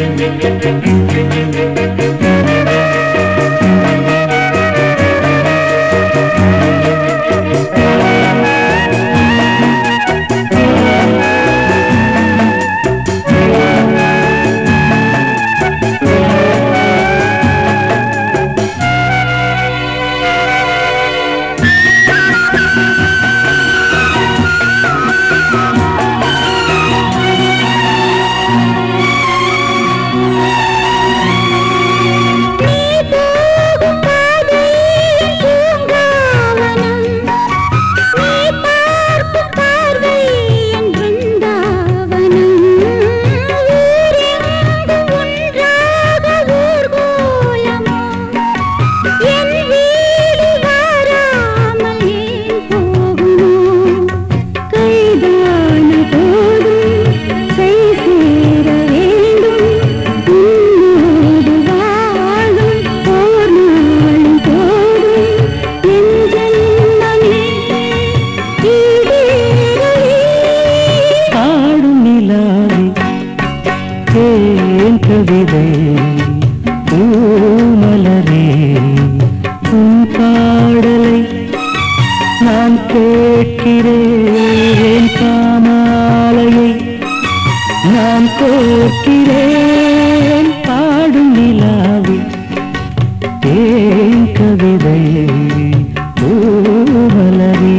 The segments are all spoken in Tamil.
ஆடும் நிலாவி ஏன் கவிதை பூமலரே உன் பாடலை நான் கேட்கிறேன் காமாலையை நான் கேட்கிறேன் பாடும் நிலாவி ஏன் கவிதை பூமலரே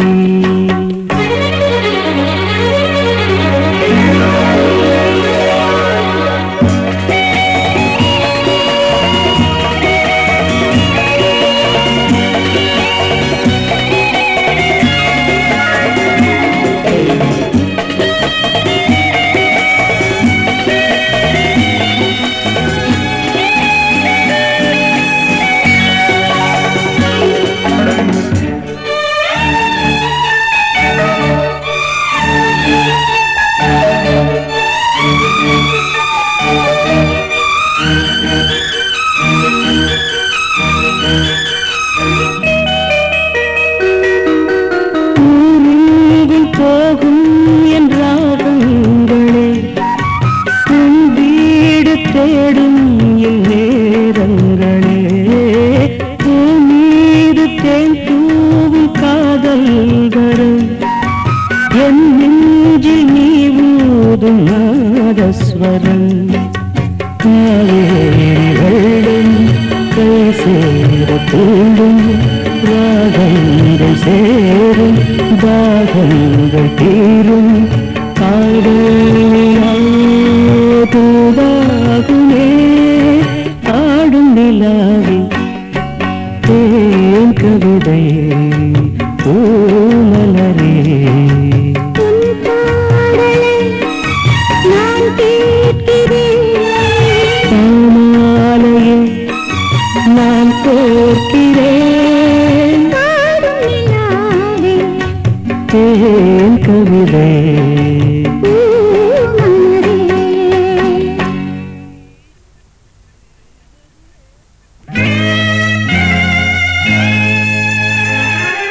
ஊரெங்கும் போகும் என் ராகங்களே உன் வீடு தேடும் என் நேரங்களே உன் மீது தேன் தூவும் காதல் வரும் என் நெஞ்சில் நீ ஊதும் நாதஸ்வரம் வெள்ளம் கை சேர தூண்டும் ராகங்கள் சேரும் தாகங்கள் தீரும் காடூதாகுமே ஆடும் நிலாவி தேன் கவிதை பூமலரே பாமாலையை நான் கோர்க்கிறேன் தேன் கவிதை ஆ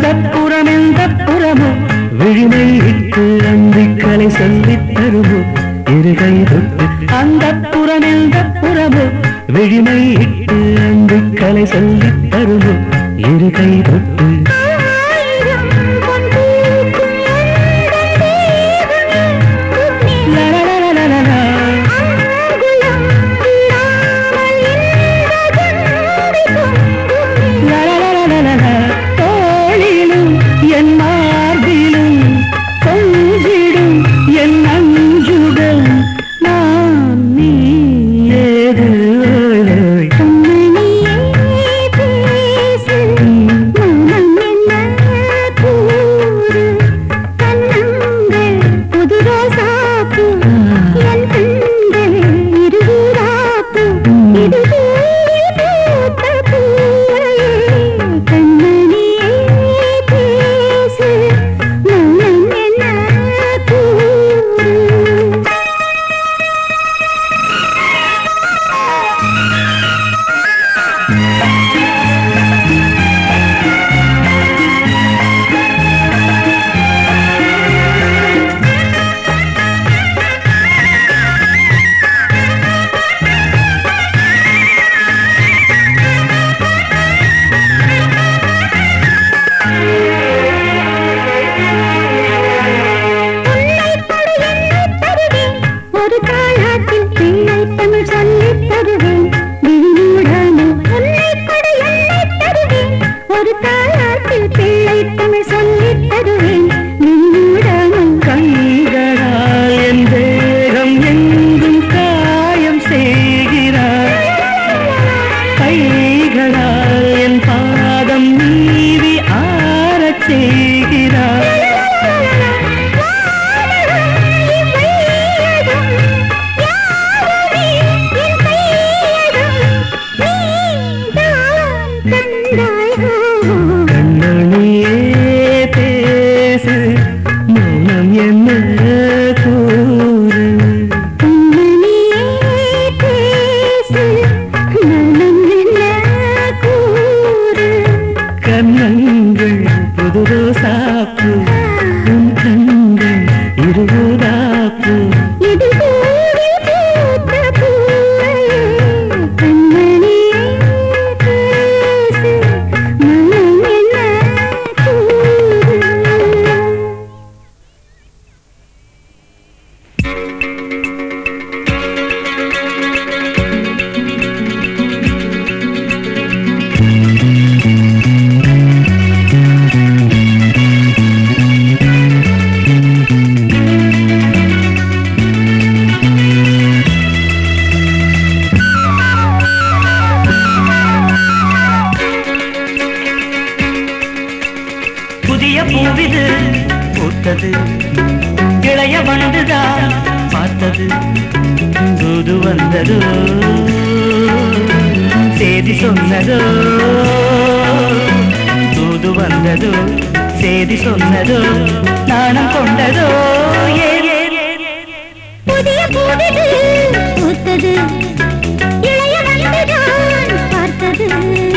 அந்த புறம் எந்த புறமோ விழிமை இட்டு அந்திக்கலை சொல்லித் தருமோ இருகை தொட்டு அந்த புறம் எந்த புறமோ விழிமை இட்டு அந்திக்கலை சொல்லித் தருமோ இருகை தொட்டு ஆயிரம் பொன் பூக்கும் உந்தன் தேவனே லலலலலலா. அங்குலம் விடாமல் இந்த ஜன்னதி பொங்குமே லலலலலலா. தோளிலும் என் மார்பிலும் கொஞ்சிடும் என் அஞ்சுடன் நான் நீ ஏது கண்மணியே பேசு மனம் என்ன கூறு கண்ணங்கள் புது ரோசாப்பூ என் கண்கள் இருபுறாப்பூ இது பூவில் பூத்த பூவையே கண்மணியே பேசு மனம் என்ன கூறு உன்னைப் படு என்னைத் தருவேன். ஒரு தாலாட்டில் பிள்ளைத் தமிழ் சொல்லித் தருவேன். விழிமூடாமல் உன்னைப் படு என்னைத் தருவேன். ஒரு தாலாட்டில் பிள்ளைத் தமிழ் சொல்லித் தருவேன். விழிமூடாமல் கண்களால் என் தேகம் எங்கும் காயம் செய்கிறார் கைகளால் என் பாதம் நீவி ஆறச் செய்கிறார் கண்ணனியே பேசு மௌனம் என்ன கூறு கண்ணங்கள் புது சாப்பு உன் கண்கள் இருபதாப்பு புதிய பூவிது பூத்தது இளைய வண்டுதான் பார்த்தது தூது வந்ததோ செய்தி சொன்னதோ தூது வந்ததோ செய்தி சொன்னதோ நாணம் கொண்டதோ ஏ ஏ, ஏ, ஏ. புதிய பூவிது பூத்தது இளைய வண்டுதான் பார்த்தது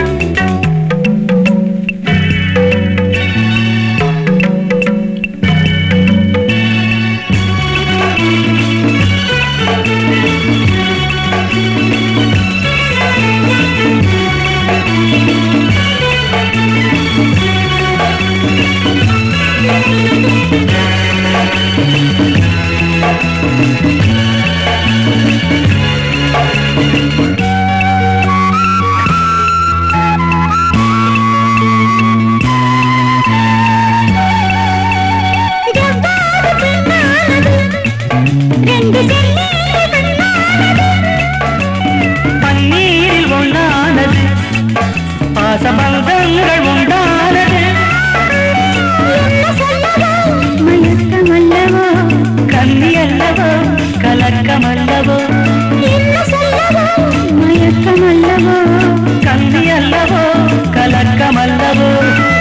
ஜவ்வாது பெண்ணானது ரெண்டு ஜெல்லிகள் கண்ணானது பன்னீரில் ஒன்றானது பாசபந்தங்கள் உண்டானது என்ன சொல்லவோ மயக்கம் அல்லவோ கன்னி அல்லவோ கலக்கம் அல்லவோ என்ன சொல்லவோ மயக்கம் அல்லவோ கன்னி அல்லவோ கலக்கம் அல்லவோ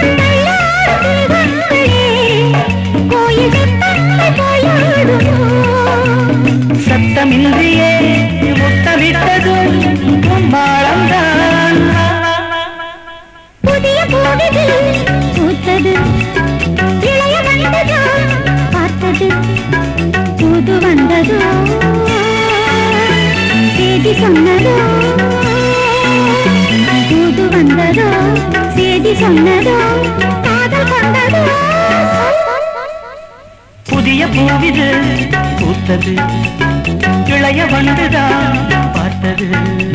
கோயில் சிற்பங்கள் போலாடுமோ சத்தமின்றியே முத்தமிட்டது கும்மாளம்தான் புதிய பூவிது பூத்தது சொன்னதோ தூது வந்ததோ செய்தி சொன்னதோ காதல் கொண்டதோ புதிய பூவிது பூத்தது இளைய வண்டுதான் பார்த்தது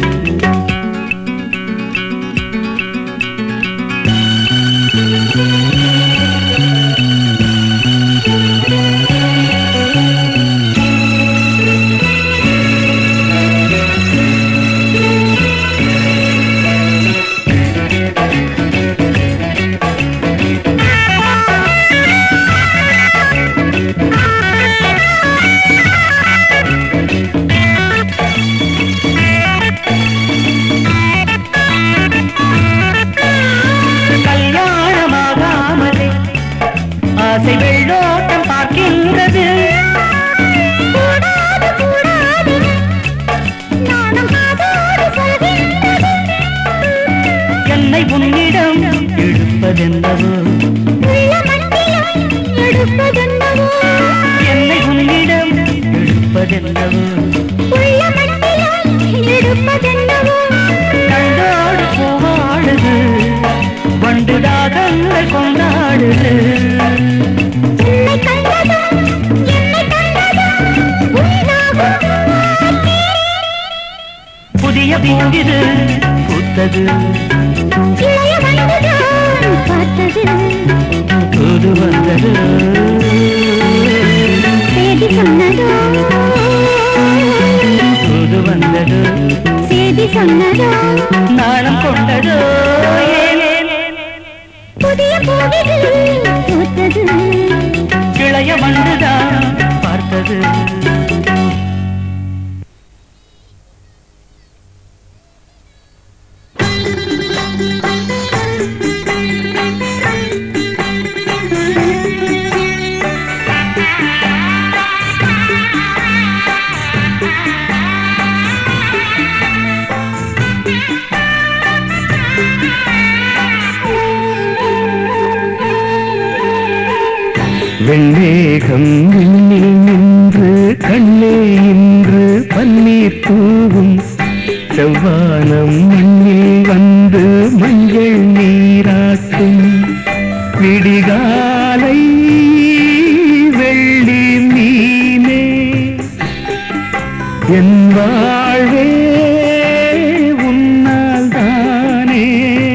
கல்யாணமாகாமலே ஆசை வெள்ளோட்டம் பார்க்கின்றது கூடாது கூடாது நானும் காதோடு சொல்கின்றது என்னை உன்னிடம் இழுப்பதென்னவோ உள்ள மட்டிலும் எடுப்பதென்னவோ என்னை உன்னிடம் இழுப்பதென்னவோ உள்ள மட்டிலும் எடுப்பதென்னவோ கண்டோடு பூவாடுது வண்டு தாகங்கள் கொண்டாடுது உன்னை கண்டதும் என்னை கண்டதும் உன்னாகும் புதிய பூவிது பூத்தது இளைய வண்டுதான் பார்த்தது புது வந்தது செய்தி சொன்னதோ புது வந்தது செய்தி சொன்னதோ நாணம் கொண்டதோ ஏனே புதிய பூவிது பூத்தது இளைய வண்டுதான் பார்த்தது வெள்ளேகம் விண்ணில் நின்று கண்ணே இன்று பன்னீர் தூவும் செவ்வானம் மண்ணில் வந்து மஞ்சள் நீராட்டும் விடிகாலை வெள்ளி மீனே என் வாழ்வே உன்னால் தானே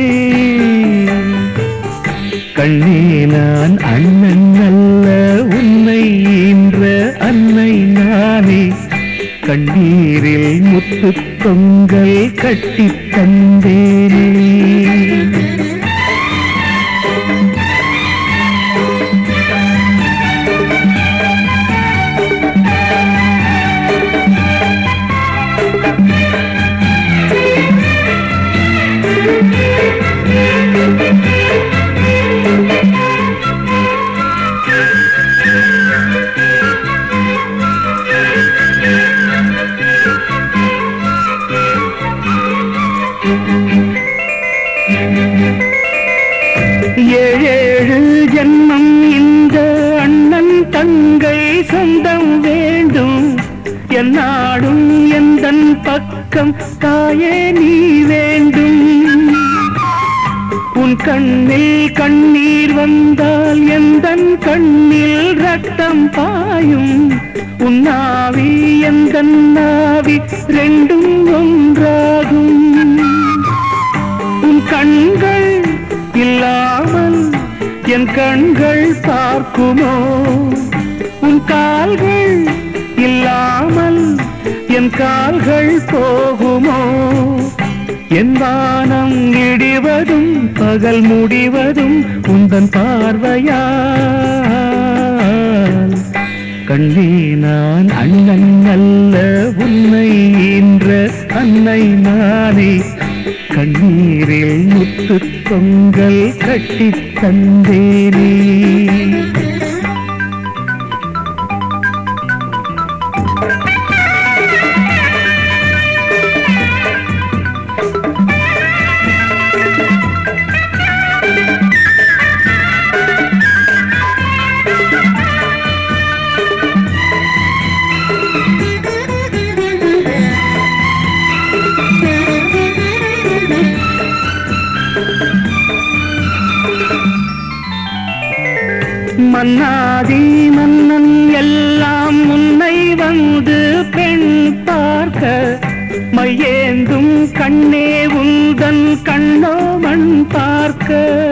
கண்ணே நான் அண்ணன் அல்ல உன்னை ஈன்ற அன்னை நானே கண்ணீரில் முத்து தொங்கல் கட்டித் தந்தேனே ஏழேழு ஜென்மம் இந்த அண்ணன் தங்கை சொந்தம் வேண்டும் என்னாடும் எந்தன் பக்கம் தாயே நீ வேண்டும் உன் கண்ணில் கண்ணீர் வந்தால் எந்தன் கண்ணில் ரத்தம் பாயும் உன்னாவி எந்தன் நாவி ரெண்டும் ஒன்றாகும் உன் கண்கள் இல்லாமல் என் கண்கள் பார்க்குமோ உன் கால்கள் இல்லாமல் என் கால்கள் போகுமோ என் வானம் இடிவதும் பகல் முடிவதும் உந்தன் பார்வையால் கண்ணே நான் அண்ணன் அல்ல உன்னை ஈன்ற அன்னை நானே கண்ணீரில் முத்து பொங்கல் கட்டித் தந்தேனே மன்னாதி மன்னன் எல்லாம் உன்னை வந்து பெண் பார்க்க மையேந்தும் கண்ணே உந்தன் கண்ணோ மண் பார்க்க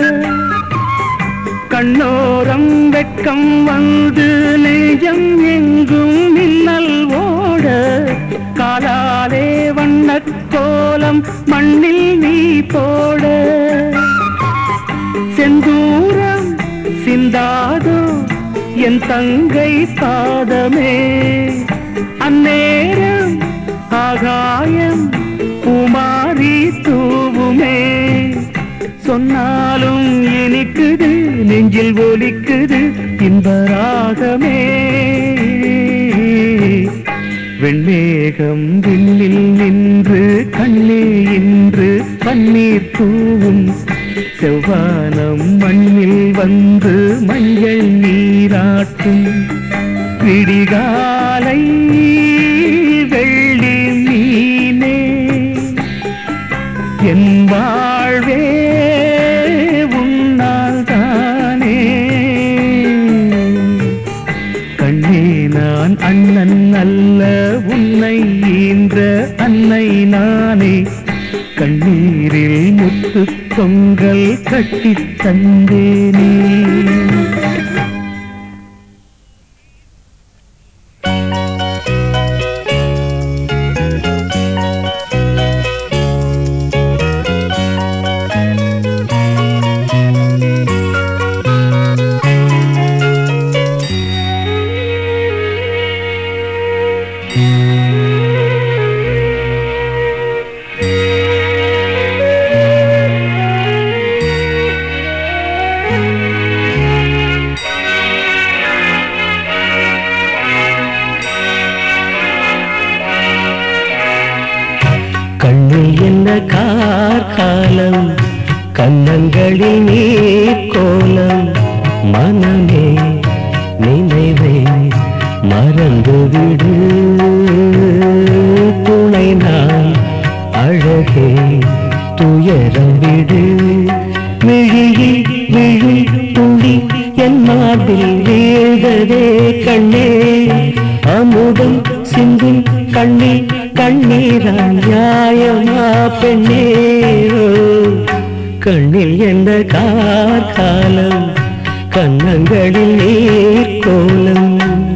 கண்ணோரம் வெட்கம் வந்து நெஞ்சம் எங்கும் மின்னல் ஓட காலாலே வண்ணக் கோலம் மண்ணில் நீ போட செந்தூரம் சிந்தாதோ என் தங்கை பாதமே அந்நேரம் ஆகாயம் பூமாரி தூவுமே சொன்னாலும் இனிக்குது நெஞ்சில் ஒலிக்குது இன்பராகமே வெண்மேகம் விண்ணில் நின்று கண்ணே இன்று பன்னீர் தூவும் செவ்வானம் மண்ணில் வந்து மஞ்சள் நீராட்டும் விடிகாலை வெள்ளி மீனே என் வாழ்வே உன்னால் தானே கண்ணே நான் அண்ணன் அல்ல உன்னை ஈன்ற அன்னை நானே கண்ணீரில் முத்து பொங்கல் கட்டித் தந்தேனே கண்ணில் என்ன கார்காலம் கன்னங்களில் நீர் கோலம் மனமே நினைவே மறந்துவிடு துணை நான் அழகே துயரம் விடு விழியில் விழி துளி என் மார்பில் வீழ்ந்ததே கண்ணே அமுதம் சிந்தும் கண்ணீர் கண்ணீரா நியாயமா பெண்ணே ஓ, கண்ணில் என்ன கார்காலம் கன்னங்களில் நீர் கோலம்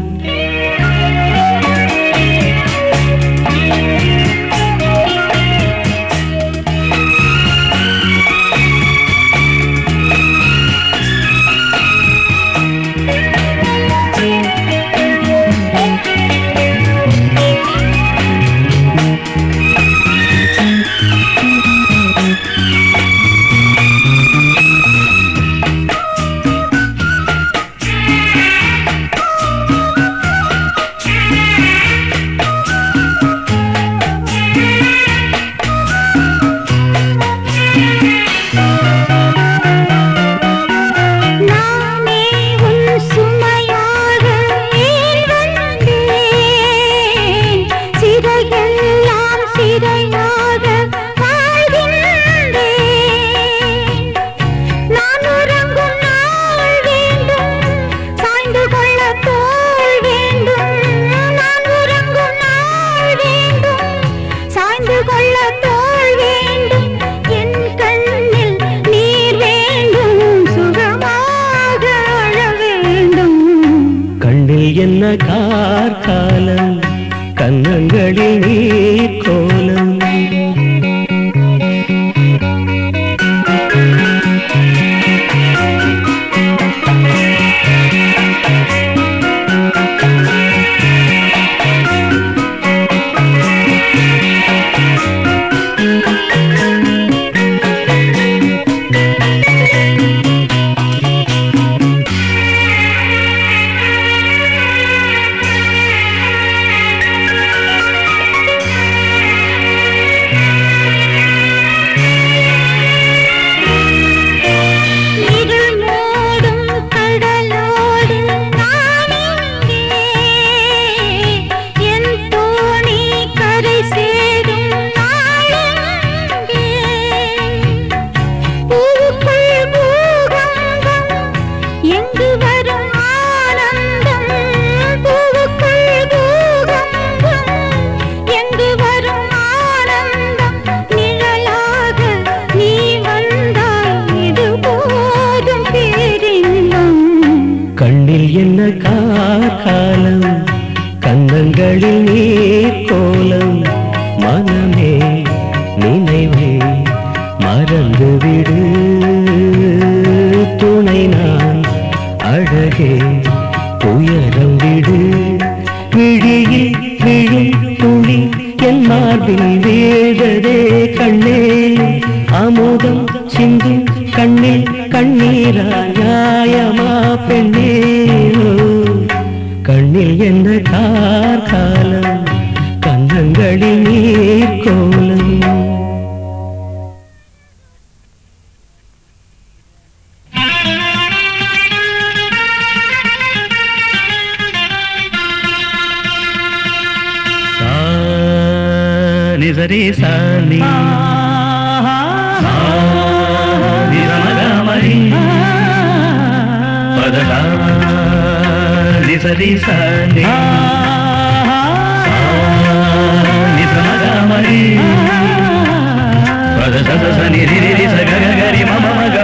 நானே உன் சுமையாக ஏன் வந்தேன் சிறையெல்லாம் சிறையாக வாழ்கின்றேன் நான் உறங்கும் நாள் வேண்டும் சாய்ந்து கொள்ள தோள் வேண்டும் நான் உறங்கும் நாள் வேண்டும் சாய்ந்து கொள்ள தோள் வேண்டும் என் கண்ணில் நீர் வேண்டும் சுகமாக அழ வேண்டும் கண்ணில் என்ன கார்காலம் கன்னங்களில் நீர் கோலம் ஆ கண்ணில் என்ன காலம் கண்ணங்களில் நீர் கோலம் மனமே நினைவே மறந்துவிடு துணை நான் அழகே துயரம் விடு விழியில் விழும் துளி என் மார்பில் வேததே கண்ணே அமுதம் சிந்தும் கண்ணில் கண்ணீரா நியாயமா பெண்ணே ஓ, கண்ணில் என்ன கார்காலம் கண்ணங்களில் நீர் கோலம் నిజరి సాని నిజమగమరి పదట నిజరి సాని నిజమగమరి పద సద సని రి రి రి స గ గ గ రి మ మ మ గ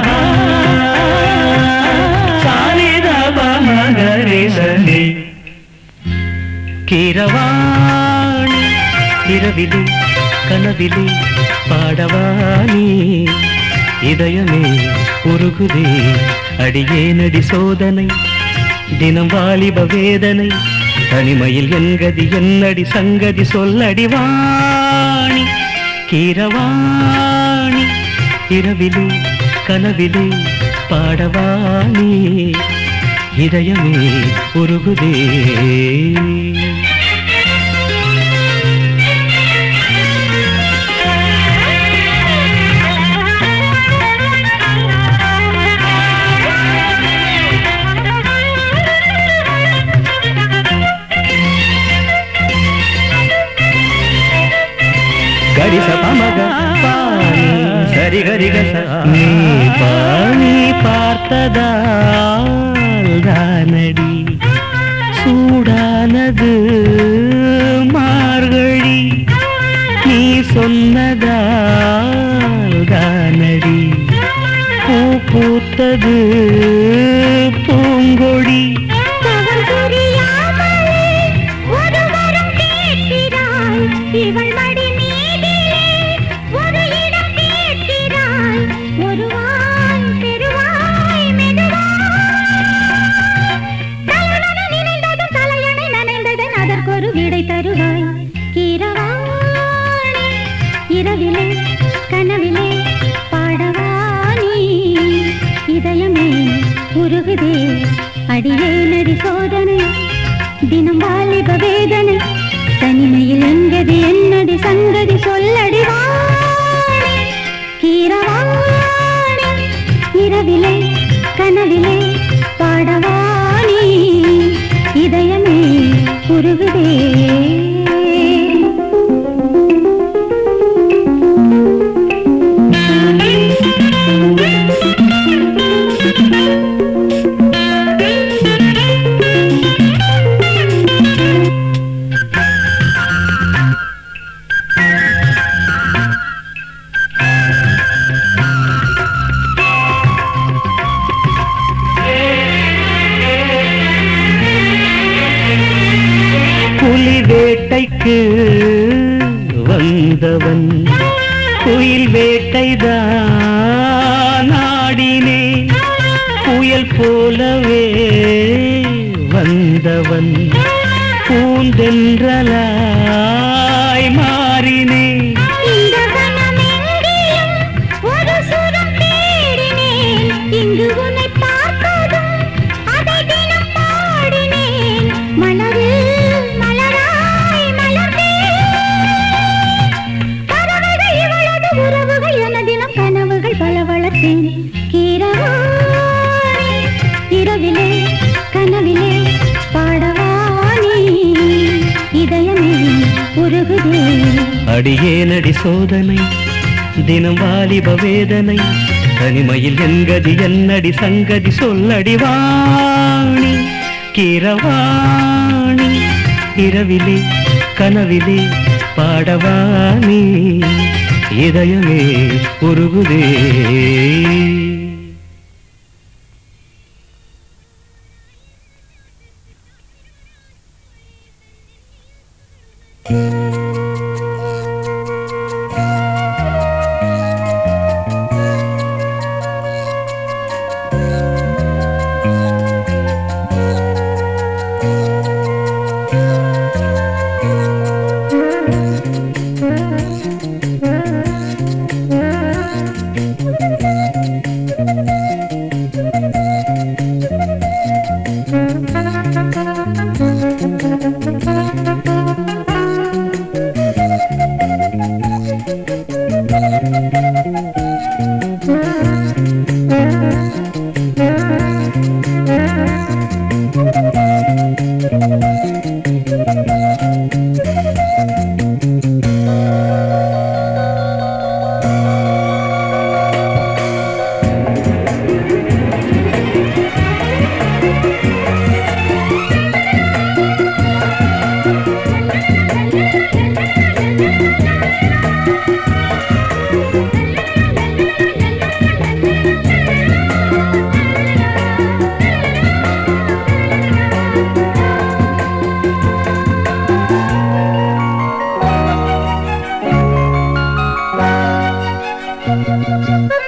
సాని ద ప మ గ రి సని கீரவாணி இரவிலே கனவிலே பாடவாணி இதயமே உருகுதே அடியேனடி சோதனை தினம் வாலிப வேதனை தனிமையில் என்கதி என்னடி சங்கதி சொல்லடி வாணி கீரவாணி இரவிலே கனவிலே பாடவாணி இதயமே உருகுதே గరిస పమగ పాని సరి గరి గస நீ பாணி பார்த்ததால் தானடி சூடானது மார்கழி நீ சொன்னதால் தானடி பூ பூத்தது பூங்கொடி தவறு புரியாமலே ஒரு வரம் கேட்கிறாய் இவள் மடி மீதிலே ஒரு இடம் கேட்கிறாய் ஒருவாய் பெறுவாய் மெதுவாய் தலைவன நினைந்ததும் தலையணை நனைந்ததன் அதற்கொரு விடை தருவாய் கீரவாணி இரவிலே கனவிலே பாடவாணி இதயமே உருகுதே அடியே நடி சோதனை தினம் வாலிப வேதனை தனிமையில் எங்கது என்னடி சங்கதி சொல்லடி வாணி கீரவாணி இரவிலே கனவிலே பாடவாணி இதயமே உருகுதே புலி வேட்டைக்கு வந்தவன் குயில் வேட்டைதான் ஆடினே புயல் போலவே வந்தவன் பூந்தென்றலாய் மாறினே இந்த வனமெங்கிலும் ஒரு சுரம் தேடினேன். இங்கு உன்னை பார்த்ததும் அதை தினம் பாடினேன். மலரில் மலராய் மலர்ந்தேன். பறவைகள் இவளது உறவுகள் என தினம் கனவுகள் பல வளர்த்தேன் கீரவாணி இரவிலே கனவிலே பாடவாணி இதயமே உருகுதே அடியேனடி சோதனை தினம் வாலிப வேதனை தனிமையில் என்கதி என்னடி சங்கதி சொல்லடி வாணி கிரவாணி இரவிலே கனவிலே பாடவாணி இதயமே உருகுதே உம்